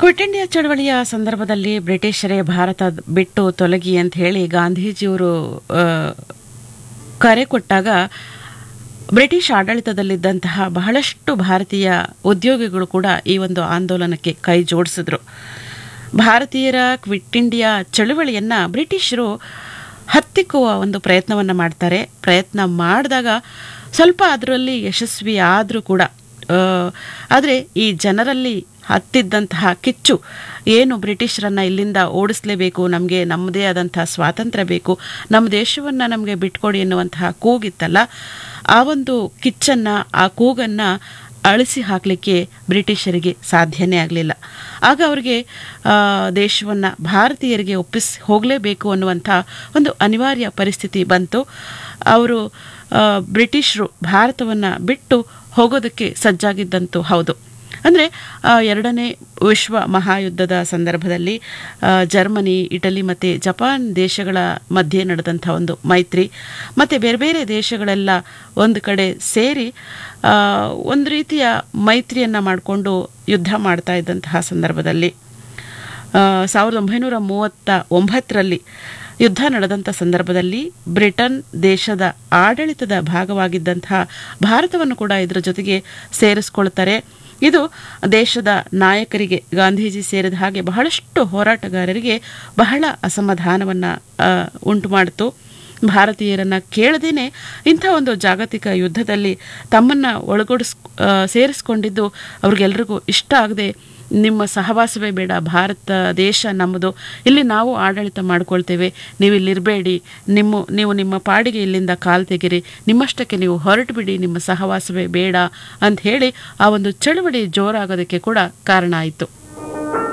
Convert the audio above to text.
quit India ಚಳವಳಿಯ ಸಂದರ್ಭದಲ್ಲಿ ಬ್ರಿಟಿಷರೇ ಭಾರತ ಬಿಟ್ಟು ತೊಲಗಿ ಅಂತ ಹೇಳಿ ಗಾಂಧೀಜಿಯವರು ಆ, ಕರೆ ಕೊಟ್ಟಾಗ ಬ್ರಿಟಿಷ್ ಆಡಳಿತದಲ್ಲಿದ್ದಂತಹ ಬಹಳಷ್ಟು ಭಾರತೀಯ ಉದ್ಯೋಗಿಗಳು ಕೂಡ ಈ ಒಂದು ಆಂದೋಲನಕ್ಕೆ ಕೈ ಜೋಡಿಸಿದ್ರು ಭಾರತೀಯರ ಕ್ವಿಟ್ ಇಂಡಿಯಾ ಚಳುವಳಿಯನ್ನು ಬ್ರಿಟಿಷರು ಹತ್ತಿಕ್ಕುವ ಒಂದು ಪ್ರಯತ್ನವನ್ನು ಮಾಡ್ತಾರೆ ಪ್ರಯತ್ನ ಮಾಡಿದಾಗ ಸ್ವಲ್ಪ ಅದರಲ್ಲಿ ಯಶಸ್ವಿ ಆದರೂ ಕೂಡ ಆದರೆ ಈ ಜನರಲ್ಲಿ ಹತ್ತಿದ್ದಂತಹ ಕಿಚ್ಚು ಏನು ಬ್ರಿಟಿಷರನ್ನು ಇಲ್ಲಿಂದ ಓಡಿಸಲೇಬೇಕು ನಮಗೆ ನಮ್ಮದೇ ಆದಂತಹ ಸ್ವಾತಂತ್ರ್ಯ ಬೇಕು ನಮ್ಮ ದೇಶವನ್ನು ನಮಗೆ ಬಿಟ್ಕೊಡಿ ಎನ್ನುವಂತಹ ಕೂಗಿತ್ತಲ್ಲ ಆ ಒಂದು ಕಿಚ್ಚನ್ನು ಆ ಕೂಗನ್ನು ಅಳಿಸಿ ಹಾಕಲಿಕ್ಕೆ ಬ್ರಿಟಿಷರಿಗೆ ಸಾಧ್ಯನೇ ಆಗಲಿಲ್ಲ ಆಗ ಅವರಿಗೆ ದೇಶವನ್ನು ಭಾರತೀಯರಿಗೆ ಒಪ್ಪಿಸಿ ಹೋಗಲೇಬೇಕು ಅನ್ನುವಂಥ ಒಂದು ಅನಿವಾರ್ಯ ಪರಿಸ್ಥಿತಿ ಬಂತು ಅವರು ಬ್ರಿಟಿಷರು ಭಾರತವನ್ನು ಬಿಟ್ಟು ಹೋಗೋದಕ್ಕೆ ಸಜ್ಜಾಗಿದ್ದಂತೂ ಹೌದು ಅಂದರೆ ಎರಡನೇ ವಿಶ್ವ ಮಹಾಯುದ್ಧದ ಸಂದರ್ಭದಲ್ಲಿ ಆ, ಜರ್ಮನಿ ಇಟಲಿ ಮತ್ತು ಜಪಾನ್ ದೇಶಗಳ ಮಧ್ಯೆ ನಡೆದಂಥ ಒಂದು ಮೈತ್ರಿ ಮತ್ತು ಬೇರೆ ಬೇರೆ ದೇಶಗಳೆಲ್ಲ ಒಂದು ಕಡೆ ಸೇರಿ ಆ, ಒಂದು ರೀತಿಯ ಮೈತ್ರಿಯನ್ನು ಮಾಡಿಕೊಂಡು ಯುದ್ಧ ಮಾಡ್ತಾ ಇದ್ದಂತಹ ಸಂದರ್ಭದಲ್ಲಿ ಆ, ಸಾವಿರದ ಒಂಬೈನೂರ ಮೂವತ್ತ ಒಂಬತ್ತರಲ್ಲಿ ಯುದ್ಧ ನಡೆದಂಥ ಸಂದರ್ಭದಲ್ಲಿ ಬ್ರಿಟನ್ ದೇಶದ ಆಡಳಿತದ ಭಾಗವಾಗಿದ್ದಂತಹ ಭಾರತವನ್ನು ಕೂಡ ಇದರ ಜೊತೆಗೆ ಸೇರಿಸ್ಕೊಳ್ತಾರೆ ಇದು ದೇಶದ ನಾಯಕರಿಗೆ ಗಾಂಧೀಜಿ ಸೇರಿದ ಹಾಗೆ ಬಹಳಷ್ಟು ಹೋರಾಟಗಾರರಿಗೆ ಬಹಳ ಅಸಮಾಧಾನವನ್ನು ಉಂಟು ಮಾಡಿತು ಭಾರತೀಯರನ್ನ ಕೇಳದೇನೆ ಇಂಥ ಒಂದು ಜಾಗತಿಕ ಯುದ್ಧದಲ್ಲಿ ತಮ್ಮನ್ನು ಒಳಗೊಡಿಸ್ ಆ, ಸೇರಿಸ್ಕೊಂಡಿದ್ದು ಅವ್ರಿಗೆಲ್ರಿಗೂ ಇಷ್ಟ ಆಗದೆ ನಿಮ್ಮ ಸಹವಾಸವೇ ಬೇಡ ಭಾರತ ದೇಶ ನಮ್ಮದು ಇಲ್ಲಿ ನಾವು ಆಡಳಿತ ಮಾಡ್ಕೊಳ್ತೇವೆ ನೀವು ಇಲ್ಲಿರಬೇಡಿ ನಿಮ್ಮ ನೀವು ನಿಮ್ಮ ಪಾಡಿಗೆ ಇಲ್ಲಿಂದ ಕಾಲು ತೆಗಿರಿ ನಿಮ್ಮಷ್ಟಕ್ಕೆ ನೀವು ಹೊರಟು ಬಿಡಿ ನಿಮ್ಮ ಸಹವಾಸವೇ ಬೇಡ ಅಂತ ಹೇಳಿ ಆ ಒಂದು ಚಳುವಳಿ ಜೋರಾಗೋದಕ್ಕೆ ಕೂಡ ಕಾರಣ ಆಯಿತು